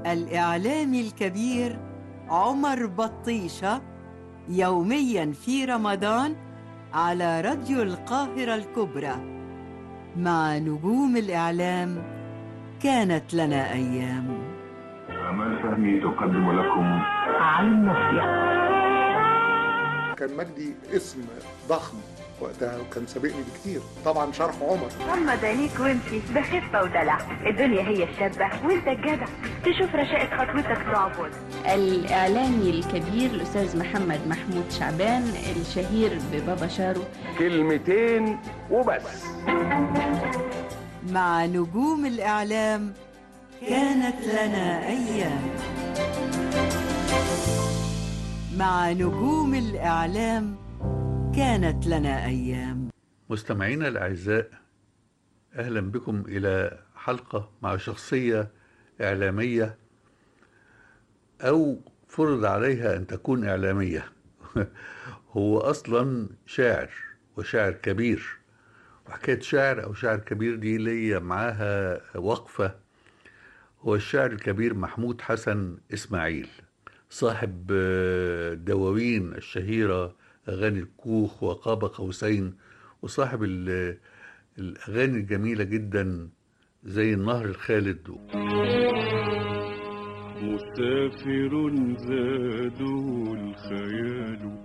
الإعلامي الكبير عمر بطيشة يوميا في رمضان على راديو القاهرة الكبرى مع نجوم الإعلام كانت لنا أيام أمال فهمي تقدم لكم عن نصيحة كان مجدي اسم ضخم وقتها وكان سابقني بكتير طبعا شرح عمر غمض عينيك وامشي ده خفة ودلع الدنيا هي الشابة وانت الجدع تشوف رشاقة خطوتك تعبد الإعلامي الكبير الأستاذ محمد محمود شعبان الشهير ببابا شارو كلمتين وبس مع نجوم الإعلام كانت لنا أيام مع نجوم الإعلام كانت لنا أيام مستمعينا الأعزاء أهلا بكم إلى حلقة مع شخصية إعلامية أو فرض عليها أن تكون إعلامية هو أصلا شاعر وشاعر كبير وحكاية شاعر أو شاعر كبير دي ليا معاها وقفة هو الشاعر الكبير محمود حسن إسماعيل صاحب الدواوين الشهيرة أغاني الكوخ وقاب قوسين وصاحب الأغاني الجميلة جدا زي النهر الخالد مسافر زاده الخيال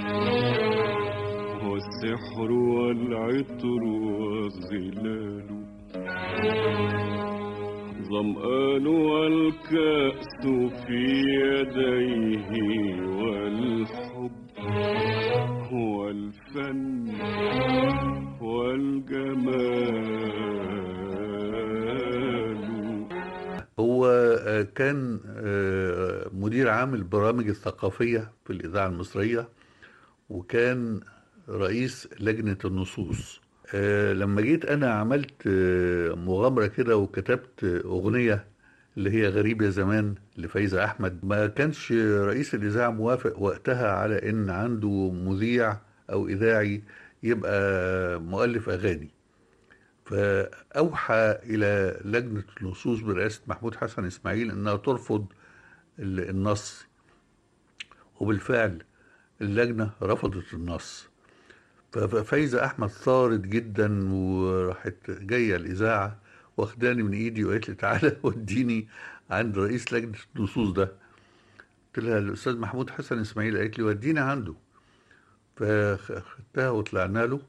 والسحر والعطر والظلال ظمآن والكأس في يديه والحب والفن والجمال هو كان مدير عام البرامج الثقافية في الإذاعة المصرية وكان رئيس لجنة النصوص لما جيت أنا عملت مغامرة كده وكتبت أغنية اللي هي غريب يا زمان لفايزة أحمد ما كانش رئيس الإذاعة موافق وقتها على إن عنده مذيع أو إذاعي يبقى مؤلف أغاني فأوحى إلى لجنة النصوص برئاسة محمود حسن إسماعيل إنها ترفض النص وبالفعل اللجنة رفضت النص ففايزة أحمد ثارت جدا وراحت جاية الإذاعة واخداني من إيدي وقالت لي تعالى وديني عند رئيس لجنة النصوص ده قلت لها الأستاذ محمود حسن إسماعيل قالت لي وديني عنده فاخدتها وطلعنا له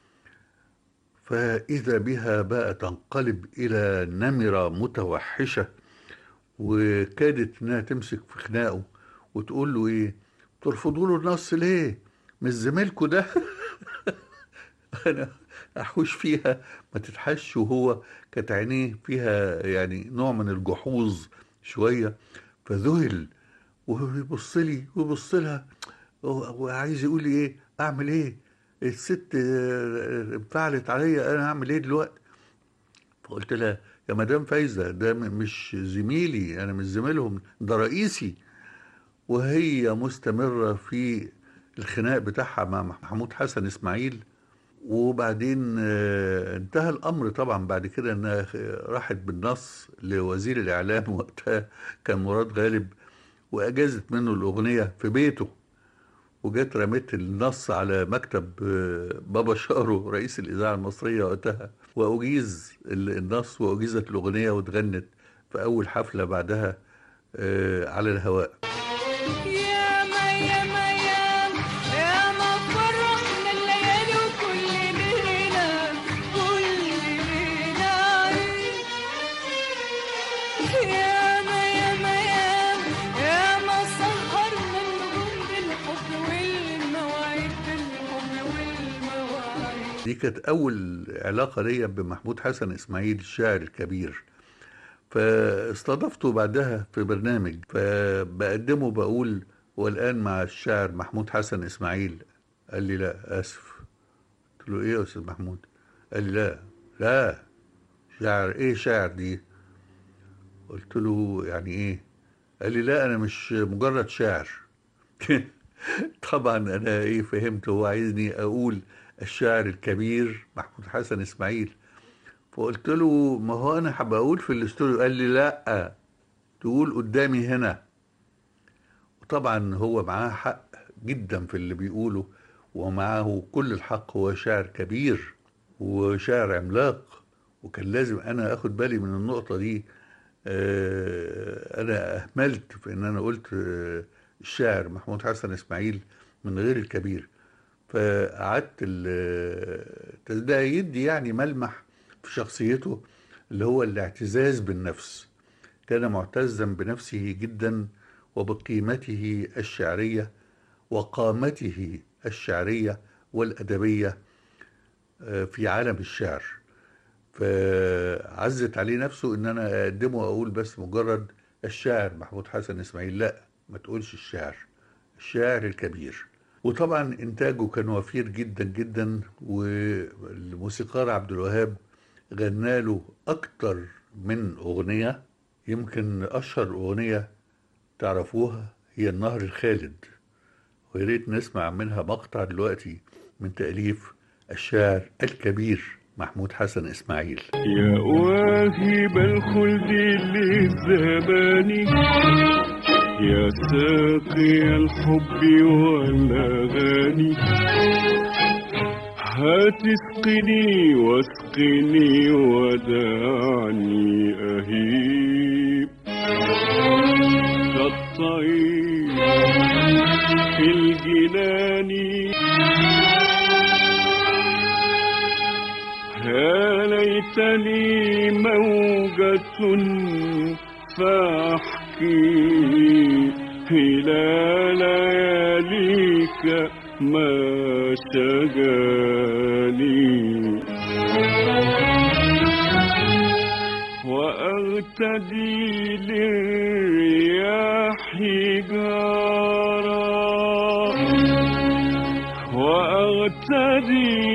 فإذا بها بقى تنقلب إلى نمرة متوحشة وكادت إنها تمسك في خناقه وتقول له إيه ترفضوا له النص ليه مش زميلكوا ده أنا أحوش فيها ما تتحش وهو كانت عينيه فيها يعني نوع من الجحوظ شوية فذهل وهو يبص لي ويبص لها وعايز يقول لي ايه اعمل ايه الست انفعلت عليا انا اعمل ايه دلوقتي فقلت لها يا مدام فايزه ده مش زميلي انا مش زميلهم ده رئيسي وهي مستمره في الخناق بتاعها مع محمود حسن اسماعيل وبعدين انتهى الامر طبعا بعد كده انها راحت بالنص لوزير الاعلام وقتها كان مراد غالب واجازت منه الاغنيه في بيته وجت رميت النص على مكتب بابا شارو رئيس الإذاعة المصرية وقتها وأجيز النص وأجيزت الأغنية واتغنت في أول حفلة بعدها على الهواء يا ما يا ما يا يا ما فرحنا الليالي وكل ليلة كل ليلة يا ما يا ما يا يا ما سهرنا النجوم بالحب والمواعيد بالحب والمواعيد دي كانت أول علاقة ليا بمحمود حسن إسماعيل الشاعر الكبير فاستضفته بعدها في برنامج فبقدمه بقول والآن مع الشاعر محمود حسن إسماعيل قال لي لا آسف قلت له إيه يا أستاذ محمود قال لي لا لا شاعر إيه شاعر دي قلت له يعني إيه قال لي لا أنا مش مجرد شاعر طبعا أنا إيه فهمت هو عايزني أقول الشاعر الكبير محمود حسن إسماعيل فقلت له ما هو انا هبقى اقول في الاستوديو قال لي لا تقول قدامي هنا وطبعا هو معاه حق جدا في اللي بيقوله ومعه كل الحق هو شاعر كبير وشاعر عملاق وكان لازم انا اخد بالي من النقطة دي آه، انا اهملت في ان انا قلت آه، الشاعر محمود حسن اسماعيل من غير الكبير فقعدت ال- ده يدي يعني ملمح في شخصيته اللي هو الاعتزاز بالنفس كان معتزا بنفسه جدا وبقيمته الشعرية وقامته الشعرية والأدبية آه، في عالم الشعر فعزت عليه نفسه ان انا اقدمه واقول بس مجرد الشاعر محمود حسن اسماعيل لا ما تقولش الشاعر الشاعر الكبير وطبعا انتاجه كان وفير جدا جدا والموسيقار عبد الوهاب غنى له اكتر من اغنيه يمكن اشهر اغنيه تعرفوها هي النهر الخالد ويا ريت نسمع منها مقطع دلوقتي من تاليف الشاعر الكبير محمود حسن اسماعيل يا واهب الخلد للزمان يا ساقي الحب والأغاني هات اسقني واسقني ودعني أهيب كالطير في الجنان يا ليتني موجة فاحكي إلى لياليك ما شغالي وأغتدي للرياح جارا وأغتدي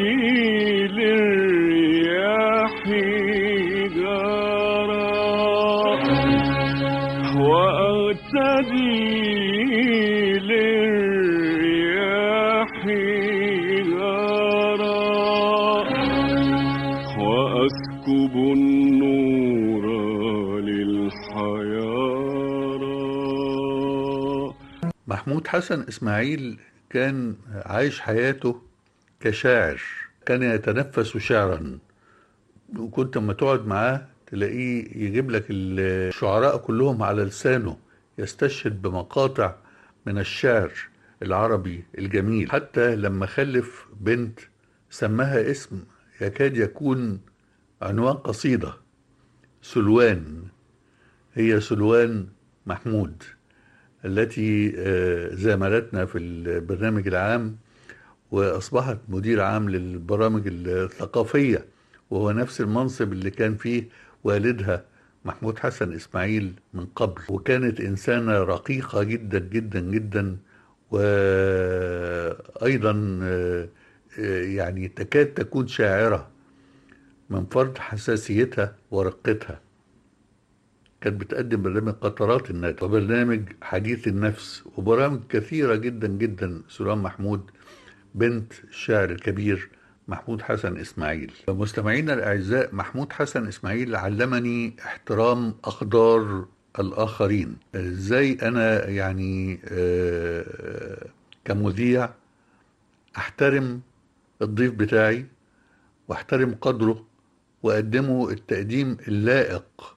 للرياح جارا وأغتدي للرياح جارا وأسكب النور للحيارى محمود حسن اسماعيل كان عايش حياته كشاعر كان يتنفس شعرا وكنت لما تقعد معاه تلاقيه يجيب لك الشعراء كلهم على لسانه يستشهد بمقاطع من الشعر العربي الجميل حتى لما خلف بنت سماها اسم يكاد يكون عنوان قصيدة سلوان هي سلوان محمود التي آه، زاملتنا في البرنامج العام وأصبحت مدير عام للبرامج الثقافية وهو نفس المنصب اللي كان فيه والدها محمود حسن إسماعيل من قبل وكانت إنسانة رقيقة جدا جدا جدا وأيضا آه، آه، يعني تكاد تكون شاعرة من فرط حساسيتها ورقتها كانت بتقدم برنامج قطرات الندى وبرنامج حديث النفس وبرامج كثيرة جدا جدا سلام محمود بنت الشاعر الكبير محمود حسن إسماعيل مستمعينا الأعزاء محمود حسن إسماعيل علمني احترام أقدار الآخرين إزاي أنا يعني آه، كمذيع أحترم الضيف بتاعي واحترم قدره وأقدمه التقديم اللائق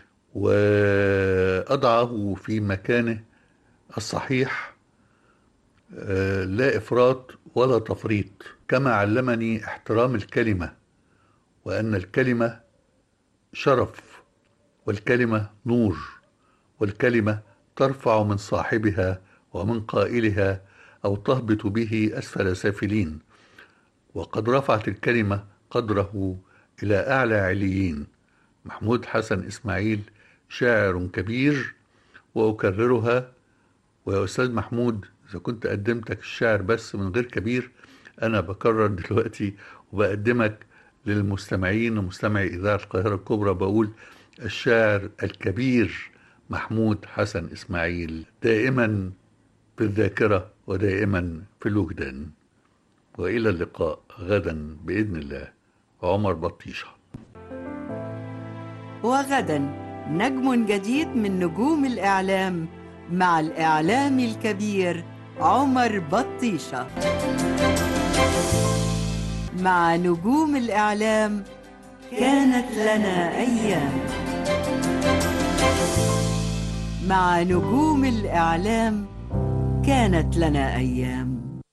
وأضعه في مكانه الصحيح آه، لا إفراط ولا تفريط كما علمني احترام الكلمة وأن الكلمة شرف والكلمة نور والكلمة ترفع من صاحبها ومن قائلها أو تهبط به أسفل سافلين وقد رفعت الكلمة قدره إلى أعلى عليين محمود حسن إسماعيل شاعر كبير وأكررها ويا أستاذ محمود إذا كنت قدمتك الشعر بس من غير كبير أنا بكرر دلوقتي وبقدمك للمستمعين ومستمعي إذاعة القاهرة الكبرى بقول الشاعر الكبير محمود حسن إسماعيل دائما في الذاكرة ودائما في الوجدان وإلى اللقاء غدا بإذن الله عمر بطيشة وغدا نجم جديد من نجوم الإعلام مع الإعلامي الكبير عمر بطيشة مع نجوم الإعلام كانت لنا أيام مع نجوم الإعلام كانت لنا أيام